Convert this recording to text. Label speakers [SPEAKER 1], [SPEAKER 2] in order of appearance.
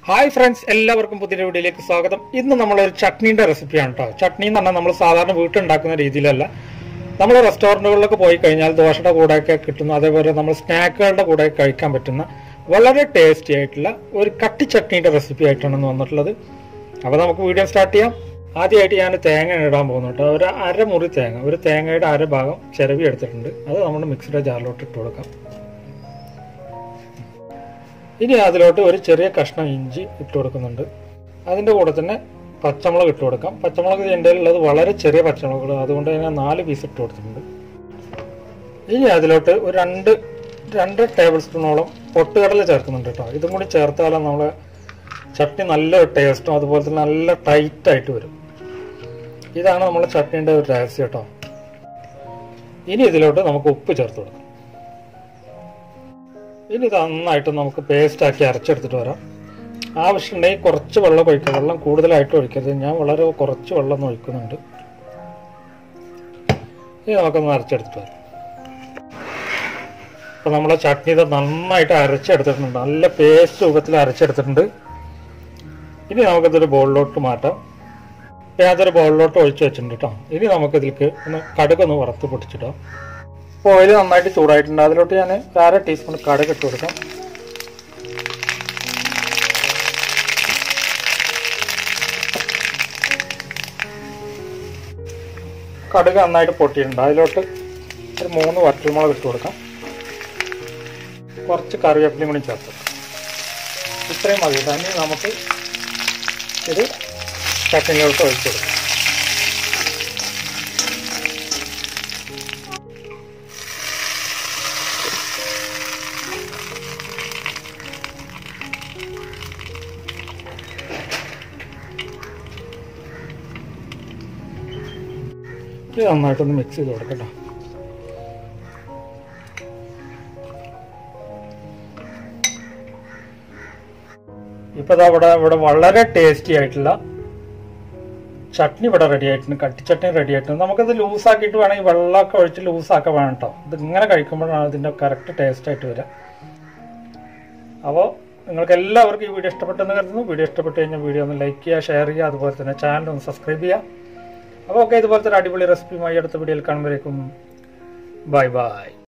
[SPEAKER 1] hi friends എല്ലാവർക്കും പുതിയ വീഡിയോയിലേക്ക് സ്വാഗതം ഇന്ന് നമ്മളൊരു ചട്നീൻ്റെ റെസിപ്പിയാണ് കേട്ടോ ചട്നി എന്ന് പറഞ്ഞാൽ നമ്മൾ സാധാരണ വീട്ടിലുണ്ടാക്കുന്ന രീതിയിലല്ല നമ്മൾ റെസ്റ്റോറൻറ്റുകളിലൊക്കെ പോയി കഴിഞ്ഞാൽ ദോശയുടെ കൂടെയൊക്കെ കിട്ടുന്ന അതേപോലെ നമ്മൾ സ്നാക്കുകളുടെ കൂടെ കഴിക്കാൻ പറ്റുന്ന വളരെ ടേസ്റ്റി ആയിട്ടുള്ള ഒരു കട്ടി ചട്നീൻ്റെ റെസിപ്പി ആയിട്ടാണ് ഇന്ന് വന്നിട്ടുള്ളത് അപ്പോൾ നമുക്ക് വീഡിയോ സ്റ്റാർട്ട് ചെയ്യാം ആദ്യമായിട്ട് ഞാൻ തേങ്ങ ഇടാൻ പോകുന്നു കേട്ടോ ഒരു അരമുറി തേങ്ങ ഒരു തേങ്ങയുടെ അര ഭാഗം ചിരവി എടുത്തിട്ടുണ്ട് അത് നമ്മൾ മിക്സിയുടെ ജാറിലോട്ട് ഇട്ട് കൊടുക്കാം ഇനി അതിലോട്ട് ഒരു ചെറിയ കഷ്ണം ഇഞ്ചി ഇട്ട് കൊടുക്കുന്നുണ്ട് അതിൻ്റെ കൂടെ തന്നെ പച്ചമുളക് ഇട്ട് കൊടുക്കാം പച്ചമുളക് എൻ്റെ ഉള്ളത് വളരെ ചെറിയ പച്ചമുളകുകൾ അതുകൊണ്ട് തന്നെ നാല് പീസ് ഇട്ട് കൊടുത്തിട്ടുണ്ട് ഇനി അതിലോട്ട് ഒരു രണ്ട് രണ്ട് ടേബിൾ സ്പൂണോളം പൊട്ടുകടല ചേർക്കുന്നുണ്ട് കേട്ടോ ഇതും കൂടി ചേർത്താലും നമ്മൾ ചട്നി നല്ല ടേസ്റ്റും അതുപോലെ തന്നെ നല്ല ടൈറ്റ് ആയിട്ട് വരും ഇതാണ് നമ്മുടെ ചട്നീൻ്റെ ഒരു രഹസ്യം കേട്ടോ ഇനി ഇതിലോട്ട് നമുക്ക് ഉപ്പ് ചേർത്ത് കൊടുക്കാം ഇനി ഇത് നന്നായിട്ട് നമുക്ക് പേസ്റ്റ് ആക്കി അരച്ചെടുത്തിട്ട് വരാം ആവശ്യമുണ്ടെങ്കിൽ കുറച്ച് വെള്ളം ഒഴിക്കുക വെള്ളം കൂടുതലായിട്ട് ഒഴിക്കരുത് ഞാൻ വളരെ കുറച്ച് വെള്ളം ഒന്ന് ഒഴിക്കുന്നുണ്ട് ഇനി നമുക്കൊന്ന് അരച്ചെടുത്തിട്ട് വരാം അപ്പോൾ നമ്മളെ ചട്നി ഇത് നന്നായിട്ട് അരച്ചെടുത്തിട്ടുണ്ട് നല്ല പേസ്റ്റ് രൂപത്തിൽ അരച്ചെടുത്തിട്ടുണ്ട് ഇനി നമുക്കിതൊരു ബോളിലോട്ട് മാറ്റാം ഞാൻ അതൊരു ബോളിലോട്ട് ഒഴിച്ച് വെച്ചിട്ടുണ്ട് കേട്ടോ ഇനി നമുക്കിതിലേക്ക് ഒന്ന് കടുകൊന്ന് വറുത്ത് പൊട്ടിച്ചിടാം അപ്പോൾ ഓയിൽ നന്നായിട്ട് ചൂടായിട്ടുണ്ട് അതിലോട്ട് ഞാൻ ഒരു അര ടീസ്പൂൺ കടുക് ഇട്ട് കൊടുക്കാം കടുക് നന്നായിട്ട് പൊട്ടിയിട്ടുണ്ട് അതിലോട്ട് ഒരു മൂന്ന് വറ്റൽമുളക് ഇട്ട് കൊടുക്കാം കുറച്ച് കറിവേപ്പിലയും കൂടി ചേർത്ത് ഇത്രയും മതി തന്നെ നമുക്ക് ഇത് ചട്ടിനിലോട്ട് ഒഴിച്ചു കൊടുക്കാം ഇത് നന്നായിട്ടൊന്ന് മിക്സ് ചെയ്ത് കൊടുക്കട്ടോ ഇപ്പോൾ ഇതാ ഇവിടെ ഇവിടെ വളരെ ടേസ്റ്റി ആയിട്ടുള്ള ചട്നി ഇവിടെ റെഡി ആയിട്ടുണ്ട് കട്ടി ചട്നി റെഡി ആയിട്ടുണ്ട് നമുക്കത് ലൂസാക്കിയിട്ട് വേണമെങ്കിൽ വെള്ളമൊക്കെ ഒഴിച്ച് ലൂസാക്കാൻ വേണം കേട്ടോ ഇത് ഇങ്ങനെ കഴിക്കുമ്പോഴാണ് ഇതിൻ്റെ കറക്റ്റ് ടേസ്റ്റ് ആയിട്ട് വരിക അപ്പോൾ നിങ്ങൾക്ക് എല്ലാവർക്കും ഈ വീഡിയോ ഇഷ്ടപ്പെട്ടെന്ന് കരുതുന്നു വീഡിയോ ഇഷ്ടപ്പെട്ട് കഴിഞ്ഞാൽ വീഡിയോ ഒന്ന് ലൈക്ക് ചെയ്യുക ഷെയർ ചെയ്യുക അതുപോലെ തന്നെ ചാനൽ ഒന്ന് സബ്സ്ക്രൈബ് ചെയ്യുക അപ്പോൾ ഓക്കെ ഇതുപോലത്തെ ഒരു അടിപൊളി റെസിപ്പിയുമായി അടുത്ത വീഡിയോയിൽ കാണുമ്പോഴേക്കും ബൈ ബൈ